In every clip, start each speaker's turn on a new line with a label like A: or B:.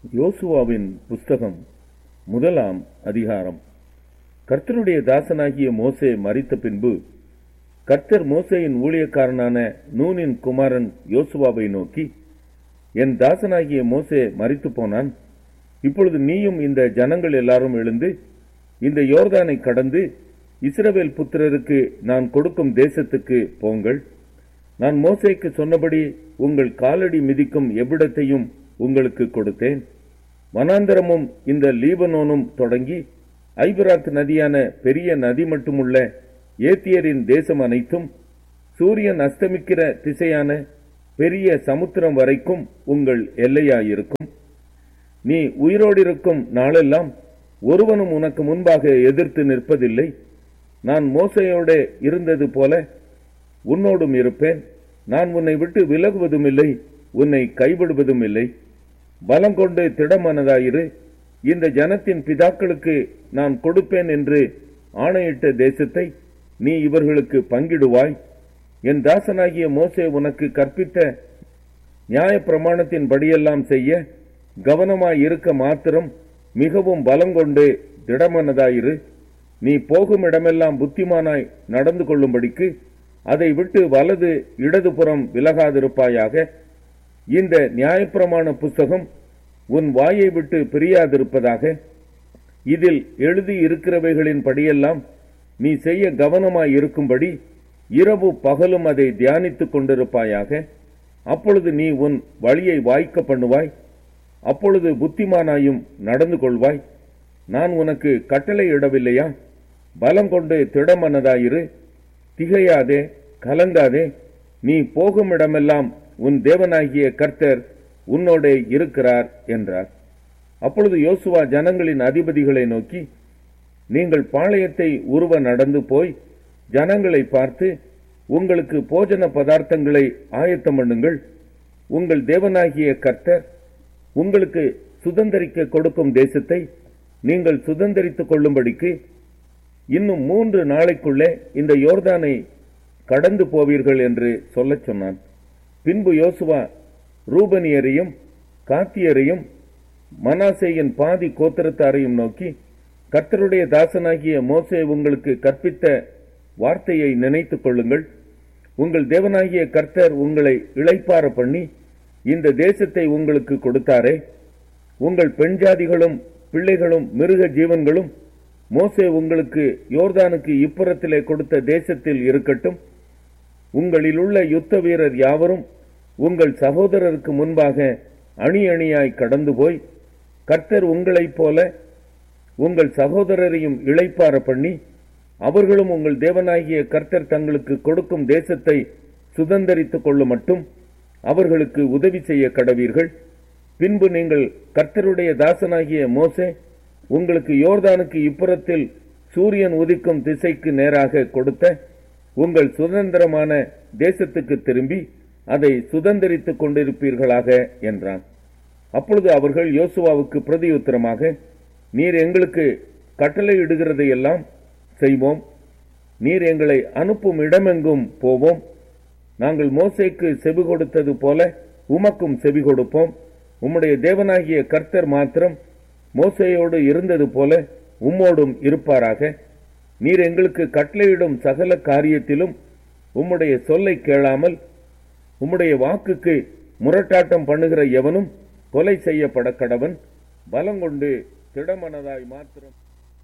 A: யோசுவாவின் புஸ்தகம் முதலாம் அதிகாரம் கர்த்தருடைய தாசனாகிய மோசே மரித்த பின்பு கர்த்தர் மோசேயின் ஊழியக்காரனான நூனின் குமாரன் யோசுவாவை நோக்கி என் தாசனாகிய மோசே மரித்து போனான் இப்பொழுது நீயும் இந்த ஜனங்கள் எல்லாரும் எழுந்து இந்த யோர்தானை கடந்து இஸ்ரவேல் புத்திரருக்கு நான் கொடுக்கும் தேசத்துக்கு போங்கள் நான் மோசேக்கு சொன்னபடி உங்கள் காலடி மிதிக்கும் எவ்விடத்தையும் உங்களுக்கு கொடுத்தேன் வனாந்தரமும் இந்த லீபனோனும் தொடங்கி ஐபராத் நதியான பெரிய நதி மட்டுமுள்ள ஏத்தியரின் தேசம் அனைத்தும் சூரியன் அஸ்தமிக்கிற திசையான பெரிய சமுத்திரம் வரைக்கும் உங்கள் எல்லையாயிருக்கும் நீ உயிரோடிருக்கும் நாளெல்லாம் ஒருவனும் உனக்கு முன்பாக எதிர்த்து நிற்பதில்லை நான் மோசையோட இருந்தது போல உன்னோடும் இருப்பேன் நான் உன்னை விட்டு விலகுவதும் இல்லை உன்னை கைவிடுவதும் இல்லை பலம் கொண்டு திடமானதாயிரு இந்த ஜனத்தின் பிதாக்களுக்கு நான் கொடுப்பேன் என்று ஆணையிட்ட தேசத்தை நீ இவர்களுக்கு பங்கிடுவாய் என் தாசனாகிய மோசே உனக்கு கற்பித்த நியாய பிரமாணத்தின் படியெல்லாம் செய்ய கவனமாய் இருக்க மாத்திரம் மிகவும் பலம் கொண்டு திடமானதாயிரு நீ போகும் இடமெல்லாம் புத்திமானாய் நடந்து கொள்ளும்படிக்கு அதை விட்டு வலது இடதுபுறம் விலகாதிருப்பாயாக இந்த நியாயப்பிரமாண புஸ்தகம் உன் வாயை விட்டு பிரியாதிருப்பதாக இதில் எழுதி இருக்கிறவைகளின் படியெல்லாம் நீ செய்ய கவனமாய் இருக்கும்படி இரவு பகலும் அதை தியானித்துக் கொண்டிருப்பாயாக அப்பொழுது நீ உன் வழியை வாய்க்க பண்ணுவாய் அப்பொழுது புத்திமானாயும் நடந்து கொள்வாய் நான் உனக்கு கட்டளை இடவில்லையா பலம் கொண்டு திடமனதாயிரு திகையாதே கலங்காதே நீ போகும் இடமெல்லாம் உன் தேவனாகிய கர்த்தர் உன்னோட இருக்கிறார் என்றார் அப்பொழுது யோசுவா ஜனங்களின் அதிபதிகளை நோக்கி நீங்கள் பாளையத்தை உருவ நடந்து போய் ஜனங்களை பார்த்து உங்களுக்கு போஜன பதார்த்தங்களை ஆயத்தம் பண்ணுங்கள் உங்கள் தேவனாகிய கர்த்தர் உங்களுக்கு சுதந்திரிக்க கொடுக்கும் தேசத்தை நீங்கள் சுதந்திரித்துக் கொள்ளும்படிக்கு இன்னும் மூன்று நாளைக்குள்ளே இந்த யோர்தானை கடந்து போவீர்கள் என்று சொல்லச் சொன்னான் பின்பு யோசுவா ரூபனியரையும் காத்தியரையும் மனாசேயின் பாதி கோத்திரத்தாரையும் நோக்கி கர்த்தருடைய தாசனாகிய மோசே உங்களுக்கு கற்பித்த வார்த்தையை நினைத்துக் கொள்ளுங்கள் உங்கள் தேவனாகிய கர்த்தர் உங்களை இளைப்பார பண்ணி இந்த தேசத்தை உங்களுக்கு கொடுத்தாரே உங்கள் பெண் ஜாதிகளும் பிள்ளைகளும் மிருக ஜீவன்களும் மோசே உங்களுக்கு யோர்தானுக்கு இப்புறத்திலே கொடுத்த தேசத்தில் இருக்கட்டும் உங்களிலுள்ள யுத்த வீரர் யாவரும் உங்கள் சகோதரருக்கு முன்பாக அணி அணியாய் கடந்து போய் கர்த்தர் உங்களைப் போல உங்கள் சகோதரரையும் இளைப்பார பண்ணி அவர்களும் உங்கள் தேவனாகிய கர்த்தர் தங்களுக்கு கொடுக்கும் தேசத்தை சுதந்திரித்துக் கொள்ள மட்டும் அவர்களுக்கு உதவி செய்ய கடவீர்கள் பின்பு நீங்கள் கர்த்தருடைய தாசனாகிய மோசே உங்களுக்கு யோர்தானுக்கு இப்புறத்தில் சூரியன் உதிக்கும் திசைக்கு நேராக கொடுத்த உங்கள் சுதந்திரமான தேசத்துக்கு திரும்பி அதை சுதந்திரித்துக் கொண்டிருப்பீர்களாக என்றான் அப்பொழுது அவர்கள் யோசுவாவுக்கு பிரதியுத்தரமாக நீர் எங்களுக்கு கட்டளையிடுகிறதையெல்லாம் செய்வோம் நீர் எங்களை அனுப்பும் இடமெங்கும் போவோம் நாங்கள் மோசேக்கு செவி கொடுத்தது போல உமக்கும் செவி கொடுப்போம் உம்முடைய தேவனாகிய கர்த்தர் மாத்திரம் மோசையோடு இருந்தது போல உம்மோடும் இருப்பாராக நீர் எங்களுக்கு கட்டளையிடும் சகல காரியத்திலும் உம்முடைய சொல்லை கேளாமல் உம்முடைய வாக்குக்கு முரட்டாட்டம் பண்ணுகிற எவனும் கொலை செய்யப்பட கடவன் பலங்கொண்டு திடமனதாய் மாத்திரம்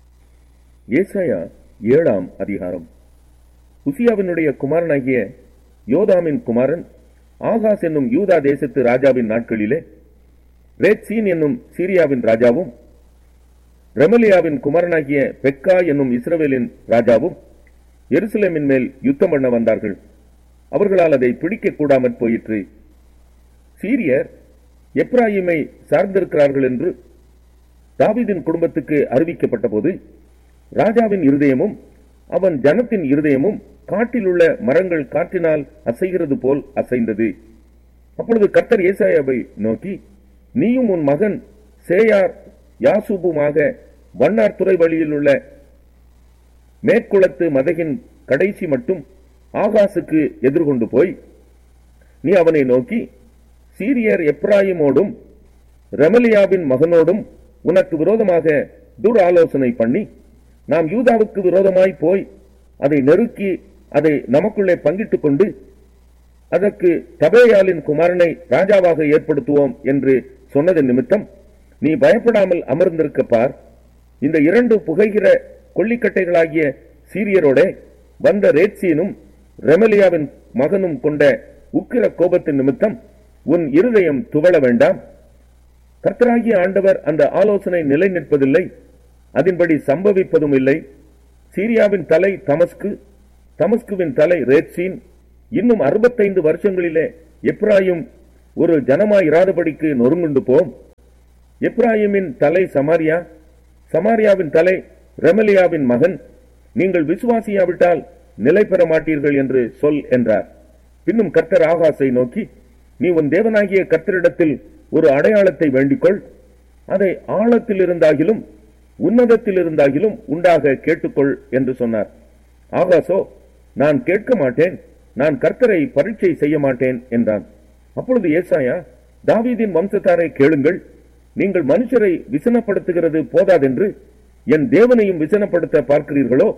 A: ஏசாயா ஏழாம் அதிகாரம் உசியாவினுடைய குமாரனாகிய யோதாமின் குமாரன் ஆகாஸ் என்னும் யூதா தேசத்து ராஜாவின் நாட்களிலே ரேட்சீன் என்னும் சீரியாவின் ராஜாவும் ரெமலியாவின் குமாரனாகிய பெக்கா என்னும் இஸ்ரவேலின் ராஜாவும் எருசலேமின் மேல் யுத்தம் பண்ண வந்தார்கள் அவர்களால் அதை பிடிக்க கூடாமற் போயிற்று சீரியர் எப்ராயிமை சார்ந்திருக்கிறார்கள் என்று தாவிதின் குடும்பத்துக்கு அறிவிக்கப்பட்ட போது ராஜாவின் இருதயமும் அவன் ஜனத்தின் இருதயமும் காட்டில் உள்ள மரங்கள் காற்றினால் அசைகிறது போல் அசைந்தது அப்பொழுது கர்த்தர் ஏசாயாவை நோக்கி நீயும் உன் மகன் சேயார் யாசூபுமாக வண்ணார் துறை வழியில் உள்ள மேற்குளத்து மதகின் கடைசி மட்டும் ஆகாசுக்கு எதிர்கொண்டு போய் நீ அவனை நோக்கி சீரியர் எப்ராயிமோடும் ரெமலியாவின் மகனோடும் உனக்கு விரோதமாக துர் ஆலோசனை பண்ணி நாம் யூதாவுக்கு விரோதமாய் போய் அதை நெருக்கி அதை நமக்குள்ளே பங்கிட்டுக் கொண்டு அதற்கு தபேயாலின் குமாரனை ராஜாவாக ஏற்படுத்துவோம் என்று சொன்னதன் நிமித்தம் நீ பயப்படாமல் அமர்ந்திருக்க பார் இந்த இரண்டு புகைகிற கொள்ளிக்கட்டைகளாகிய சீரியரோட வந்த ரேட்சீனும் ரெமலியாவின் மகனும் கொண்ட உக்கிர கோபத்தின் நிமித்தம் உன் இருதயம் துவள வேண்டாம் கர்த்தராகிய ஆண்டவர் அந்த ஆலோசனை நிலை நிற்பதில்லை அதன்படி சம்பவிப்பதும் இல்லை சீரியாவின் தலை தமஸ்கு தமஸ்குவின் தலை ரேட்சீன் இன்னும் அறுபத்தைந்து வருஷங்களிலே எப்ராயும் ஒரு ஜனமாயிராதபடிக்கு நொறுங்குண்டு போம் எப்ராயிமின் தலை சமாரியா சமாரியாவின் தலை ரெமலியாவின் மகன் நீங்கள் விசுவாசியாவிட்டால் நிலை பெற மாட்டீர்கள் என்று சொல் என்றார் பின்னும் கர்த்தர் ஆகாசை நோக்கி நீ உன் தேவனாகிய கர்த்தரிடத்தில் ஒரு அடையாளத்தை வேண்டிக்கொள் அதை ஆழத்தில் இருந்தாகிலும் உன்னதத்தில் இருந்தாகிலும் உண்டாக கேட்டுக்கொள் என்று சொன்னார் ஆகாசோ நான் கேட்க மாட்டேன் நான் கர்த்தரை பரீட்சை செய்ய மாட்டேன் என்றான் அப்பொழுது ஏசாயா தாவீதின் வம்சத்தாரை கேளுங்கள் நீங்கள் மனுஷரை விசனப்படுத்துகிறது போதாதென்று என் தேவனையும் விசனப்படுத்த பார்க்கிறீர்களோ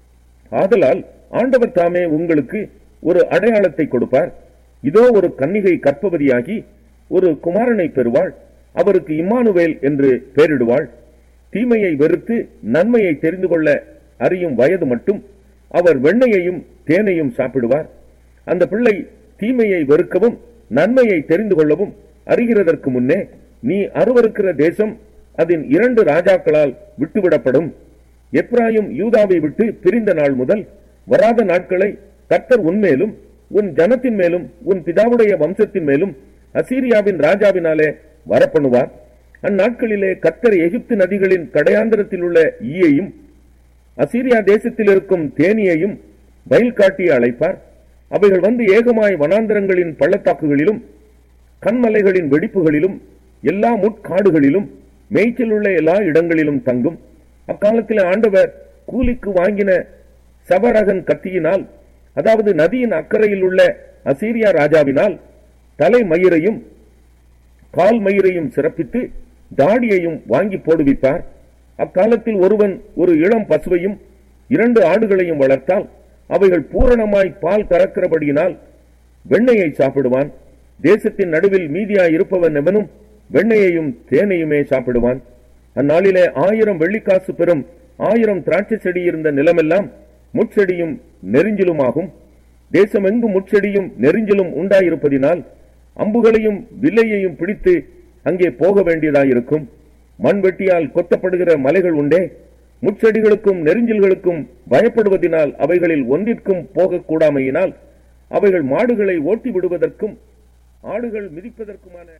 A: ஆதலால் ஆண்டவர் தாமே உங்களுக்கு ஒரு அடையாளத்தை கொடுப்பார் இதோ ஒரு கன்னிகை கற்பவதியாகி ஒரு குமாரனை பெறுவாள் அவருக்கு இம்மானுவேல் என்று பெயரிடுவாள் தீமையை வெறுத்து நன்மையை தெரிந்து கொள்ள அறியும் வயது மட்டும் அவர் வெண்ணையையும் தேனையும் சாப்பிடுவார் அந்த பிள்ளை தீமையை வெறுக்கவும் நன்மையை தெரிந்து கொள்ளவும் அறிகிறதற்கு முன்னே நீ அருவருக்கிற தேசம் அதன் இரண்டு ராஜாக்களால் விட்டுவிடப்படும் எப்ராயும் யூதாவை விட்டு பிரிந்த நாள் முதல் வராத நாட்களை கர்த்தர் உன்மேலும் உன் ஜனத்தின் மேலும் உன் பிதாவுடைய வம்சத்தின் மேலும் அசீரியாவின் ராஜாவினாலே வரப்பண்ணுவார் அந்நாட்களிலே கர்த்தர் எகிப்து நதிகளின் கடையாந்திரத்தில் உள்ள ஈயையும் அசீரியா தேசத்தில் இருக்கும் தேனியையும் வயல் காட்டி அழைப்பார் அவைகள் வந்து ஏகமாய் வனாந்தரங்களின் பள்ளத்தாக்குகளிலும் கண்மலைகளின் வெடிப்புகளிலும் எல்லா முட்காடுகளிலும் மேய்ச்சல் உள்ள எல்லா இடங்களிலும் தங்கும் அக்காலத்தில் ஆண்டவர் கூலிக்கு வாங்கின சவரகன் கத்தியினால் அதாவது நதியின் அக்கறையில் உள்ள அசீரியா ராஜாவினால் தலை மயிரையும் கால் மயிரையும் சிறப்பித்து தாடியையும் வாங்கி போடுவிப்பார் அக்காலத்தில் ஒருவன் ஒரு இளம் பசுவையும் இரண்டு ஆடுகளையும் வளர்த்தால் அவைகள் பூரணமாய் பால் கறக்கிறபடியினால் வெண்ணையை சாப்பிடுவான் தேசத்தின் நடுவில் மீதியாய் இருப்பவன் எவனும் வெண்ணையையும் தேனையுமே சாப்பிடுவான் அந்நாளிலே ஆயிரம் வெள்ளிக்காசு பெறும் ஆயிரம் திராட்சை செடி இருந்த நிலமெல்லாம் முட்செடியும் நெறிஞ்சிலுமாகும் தேசமெங்கும் முட்செடியும் நெறிஞ்சிலும் உண்டாயிருப்பதினால் அம்புகளையும் வில்லையையும் பிடித்து அங்கே போக வேண்டியதாயிருக்கும் மண்வெட்டியால் கொத்தப்படுகிற மலைகள் உண்டே முட்செடிகளுக்கும் நெறிஞ்சில்களுக்கும் பயப்படுவதினால் அவைகளில் ஒன்றிற்கும் போகக்கூடாமையினால் அவைகள் மாடுகளை ஓட்டி விடுவதற்கும் ஆடுகள் மிதிப்பதற்குமான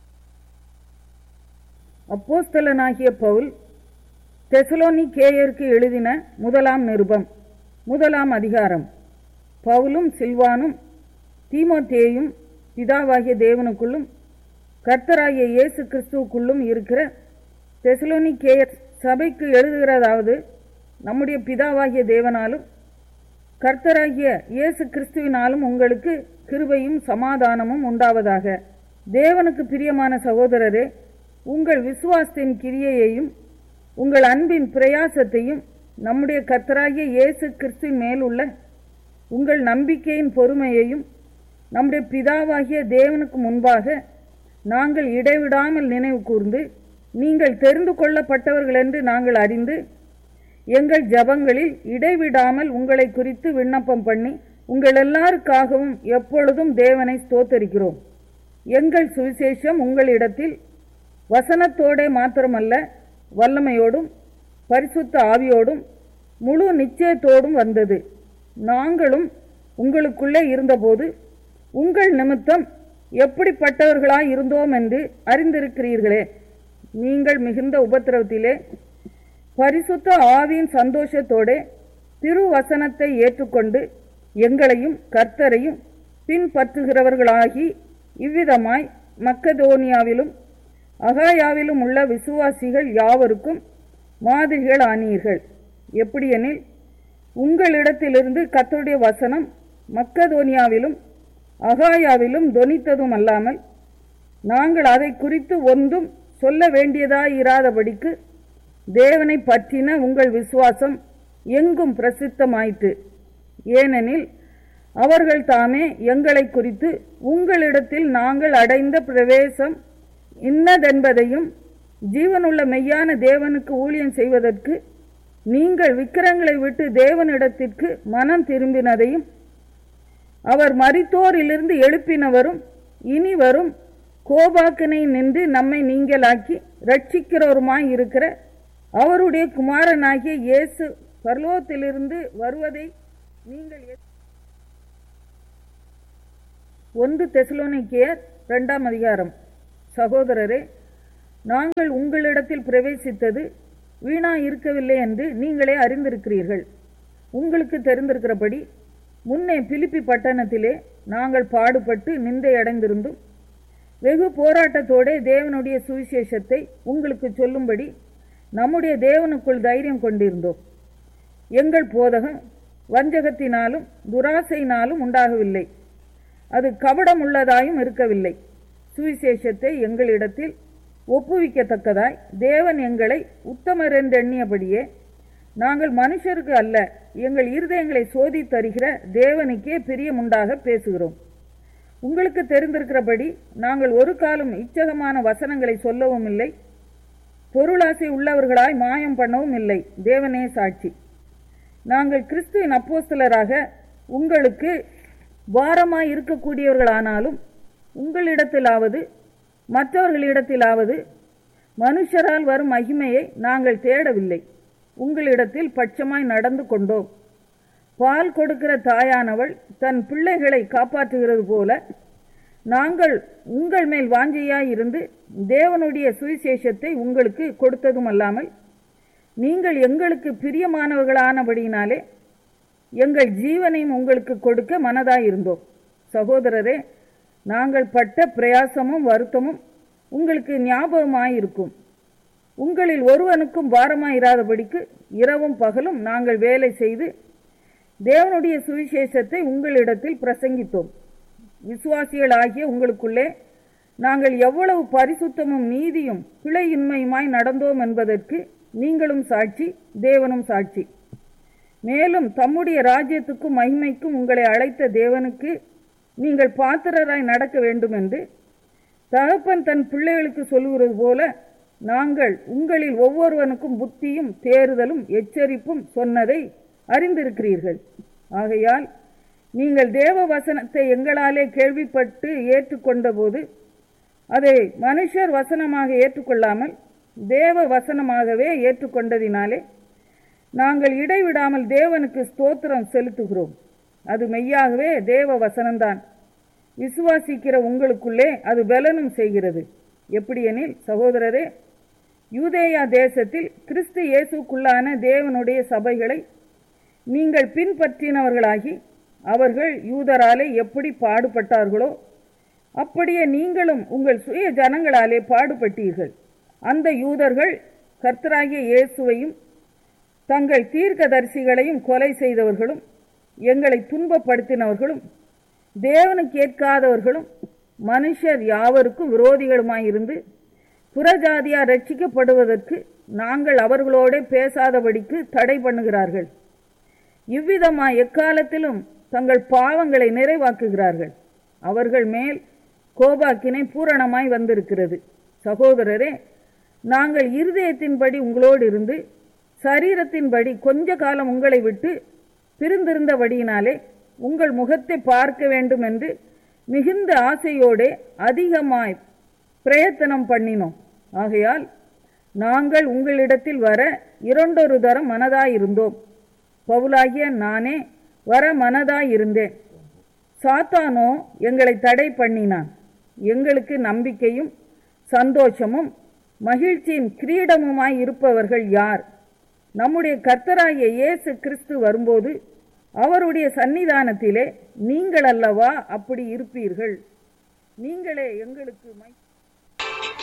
B: அப்போஸ்தலனாகிய பவுல் தெசலோனிக்கேயருக்கு எழுதின முதலாம் நிருபம் முதலாம் அதிகாரம் பவுலும் சில்வானும் தீமோத்தேயும் பிதாவாகிய தேவனுக்குள்ளும் கர்த்தராகிய இயேசு கிறிஸ்துவுக்குள்ளும் இருக்கிற தெசலோனிக்கேயர் சபைக்கு எழுதுகிறதாவது நம்முடைய பிதாவாகிய தேவனாலும் கர்த்தராகிய இயேசு கிறிஸ்துவினாலும் உங்களுக்கு கிருபையும் சமாதானமும் உண்டாவதாக தேவனுக்கு பிரியமான சகோதரரே உங்கள் விசுவாசத்தின் கிரியையையும் உங்கள் அன்பின் பிரயாசத்தையும் நம்முடைய கர்த்தராகிய இயேசு கிறிஸ்துவின் மேல் உள்ள உங்கள் நம்பிக்கையின் பொறுமையையும் நம்முடைய பிதாவாகிய தேவனுக்கு முன்பாக நாங்கள் இடைவிடாமல் நினைவு கூர்ந்து நீங்கள் தெரிந்து கொள்ளப்பட்டவர்கள் என்று நாங்கள் அறிந்து எங்கள் ஜபங்களில் இடைவிடாமல் உங்களை குறித்து விண்ணப்பம் பண்ணி உங்கள் எல்லாருக்காகவும் எப்பொழுதும் தேவனை ஸ்தோத்தரிக்கிறோம் எங்கள் சுவிசேஷம் உங்களிடத்தில் வசனத்தோடே மாத்திரமல்ல வல்லமையோடும் பரிசுத்த ஆவியோடும் முழு நிச்சயத்தோடும் வந்தது நாங்களும் உங்களுக்குள்ளே இருந்தபோது உங்கள் நிமித்தம் எப்படிப்பட்டவர்களாய் இருந்தோம் என்று அறிந்திருக்கிறீர்களே நீங்கள் மிகுந்த உபத்திரவத்திலே பரிசுத்த ஆவியின் சந்தோஷத்தோடே திருவசனத்தை ஏற்றுக்கொண்டு எங்களையும் கர்த்தரையும் பின்பற்றுகிறவர்களாகி இவ்விதமாய் மக்கதோனியாவிலும் அகாயாவிலும் உள்ள விசுவாசிகள் யாவருக்கும் மாதிரிகள் ஆனீர்கள் எப்படியெனில் உங்களிடத்திலிருந்து கர்த்தருடைய வசனம் மக்கதோனியாவிலும் அகாயாவிலும் தொனித்ததும் அல்லாமல் நாங்கள் அதை குறித்து ஒன்றும் சொல்ல வேண்டியதாயிராதபடிக்கு தேவனை பற்றின உங்கள் விசுவாசம் எங்கும் பிரசித்தமாயிற்று ஏனெனில் அவர்கள் தாமே எங்களை குறித்து உங்களிடத்தில் நாங்கள் அடைந்த பிரவேசம் இன்னதென்பதையும் ஜீவனுள்ள மெய்யான தேவனுக்கு ஊழியம் செய்வதற்கு நீங்கள் விக்கிரங்களை விட்டு தேவனிடத்திற்கு மனம் திரும்பினதையும் அவர் மரித்தோரிலிருந்து எழுப்பினவரும் இனி வரும் கோபாக்கனை நின்று நம்மை நீங்களாக்கி ரட்சிக்கிறவருமாய் இருக்கிற அவருடைய குமாரனாகிய இயேசு பரலோகத்திலிருந்து வருவதை நீங்கள் எ- ஒன்று தெசலோனிக்கேயர் இரண்டாம் அதிகாரம் சகோதரரே நாங்கள் உங்களிடத்தில் பிரவேசித்தது வீணா இருக்கவில்லை என்று நீங்களே அறிந்திருக்கிறீர்கள் உங்களுக்கு தெரிந்திருக்கிறபடி முன்னே பிலிப்பி பட்டணத்திலே நாங்கள் பாடுபட்டு நிந்தை அடைந்திருந்தும் வெகு போராட்டத்தோடே தேவனுடைய சுவிசேஷத்தை உங்களுக்கு சொல்லும்படி நம்முடைய தேவனுக்குள் தைரியம் கொண்டிருந்தோம் எங்கள் போதகம் வஞ்சகத்தினாலும் துராசையினாலும் உண்டாகவில்லை அது கபடம் உள்ளதாயும் இருக்கவில்லை சுவிசேஷத்தை எங்களிடத்தில் ஒப்புவிக்கத்தக்கதாய் தேவன் எங்களை உத்தமர் என்றெண்ணியபடியே நாங்கள் மனுஷருக்கு அல்ல எங்கள் இருதயங்களை சோதித்தருகிற தேவனுக்கே பிரியமுண்டாக பேசுகிறோம் உங்களுக்கு தெரிந்திருக்கிறபடி நாங்கள் ஒரு காலம் இச்சகமான வசனங்களை சொல்லவும் இல்லை பொருளாசை உள்ளவர்களாய் மாயம் பண்ணவும் இல்லை தேவனே சாட்சி நாங்கள் கிறிஸ்துவின் அப்போஸ்தலராக உங்களுக்கு பாரமாய் இருக்கக்கூடியவர்களானாலும் உங்களிடத்திலாவது மற்றவர்களிடத்திலாவது மனுஷரால் வரும் மகிமையை நாங்கள் தேடவில்லை உங்களிடத்தில் பட்சமாய் நடந்து கொண்டோம் பால் கொடுக்கிற தாயானவள் தன் பிள்ளைகளை காப்பாற்றுகிறது போல நாங்கள் உங்கள் மேல் வாஞ்சையாய் இருந்து தேவனுடைய சுவிசேஷத்தை உங்களுக்கு கொடுத்ததும் அல்லாமல் நீங்கள் எங்களுக்கு பிரியமானவர்களானபடியினாலே எங்கள் ஜீவனையும் உங்களுக்கு கொடுக்க மனதாய் இருந்தோம் சகோதரரே நாங்கள் பட்ட பிரயாசமும் வருத்தமும் உங்களுக்கு ஞாபகமாயிருக்கும் உங்களில் ஒருவனுக்கும் பாரமாயிராதபடிக்கு இரவும் பகலும் நாங்கள் வேலை செய்து தேவனுடைய சுவிசேஷத்தை உங்களிடத்தில் பிரசங்கித்தோம் விசுவாசிகளாகிய உங்களுக்குள்ளே நாங்கள் எவ்வளவு பரிசுத்தமும் நீதியும் பிழையின்மையுமாய் நடந்தோம் என்பதற்கு நீங்களும் சாட்சி தேவனும் சாட்சி மேலும் தம்முடைய ராஜ்யத்துக்கும் மகிமைக்கும் உங்களை அழைத்த தேவனுக்கு நீங்கள் பாத்திரராய் நடக்க வேண்டும் என்று தகப்பன் தன் பிள்ளைகளுக்கு சொல்லுகிறது போல நாங்கள் உங்களில் ஒவ்வொருவனுக்கும் புத்தியும் தேறுதலும் எச்சரிப்பும் சொன்னதை அறிந்திருக்கிறீர்கள் ஆகையால் நீங்கள் தேவ வசனத்தை எங்களாலே கேள்விப்பட்டு ஏற்றுக்கொண்டபோது அதை மனுஷர் வசனமாக ஏற்றுக்கொள்ளாமல் தேவ வசனமாகவே ஏற்றுக்கொண்டதினாலே நாங்கள் இடைவிடாமல் தேவனுக்கு ஸ்தோத்திரம் செலுத்துகிறோம் அது மெய்யாகவே தேவ வசனம்தான் விசுவாசிக்கிற உங்களுக்குள்ளே அது பலனும் செய்கிறது எப்படியெனில் சகோதரரே யூதேயா தேசத்தில் கிறிஸ்து இயேசுக்குள்ளான தேவனுடைய சபைகளை நீங்கள் பின்பற்றினவர்களாகி அவர்கள் யூதராலே எப்படி பாடுபட்டார்களோ அப்படியே நீங்களும் உங்கள் சுய ஜனங்களாலே பாடுபட்டீர்கள் அந்த யூதர்கள் கர்த்தராகிய இயேசுவையும் தங்கள் தீர்க்கதரிசிகளையும் கொலை செய்தவர்களும் எங்களை துன்பப்படுத்தினவர்களும் தேவனுக்கு கேட்காதவர்களும் மனுஷர் யாவருக்கும் விரோதிகளுமாயிருந்து புறஜாதியார் ரட்சிக்கப்படுவதற்கு நாங்கள் அவர்களோட பேசாதபடிக்கு தடை பண்ணுகிறார்கள் இவ்விதமாய் எக்காலத்திலும் தங்கள் பாவங்களை நிறைவாக்குகிறார்கள் அவர்கள் மேல் கோபாக்கினை பூரணமாய் வந்திருக்கிறது சகோதரரே நாங்கள் இருதயத்தின்படி உங்களோடு இருந்து சரீரத்தின்படி கொஞ்ச காலம் உங்களை விட்டு பிரிந்திருந்தபடியினாலே உங்கள் முகத்தை பார்க்க வேண்டும் என்று மிகுந்த ஆசையோடே அதிகமாய் பிரயத்தனம் பண்ணினோம் ஆகையால் நாங்கள் உங்களிடத்தில் வர இரண்டொரு தரம் மனதாயிருந்தோம் பவுலாகிய நானே வர மனதாயிருந்தேன் சாத்தானோ எங்களை தடை பண்ணினான் எங்களுக்கு நம்பிக்கையும் சந்தோஷமும் மகிழ்ச்சியின் கிரீடமுமாய் இருப்பவர்கள் யார் நம்முடைய கர்த்தராகிய இயேசு கிறிஸ்து வரும்போது அவருடைய சன்னிதானத்திலே நீங்கள் அல்லவா அப்படி இருப்பீர்கள் நீங்களே எங்களுக்கு மை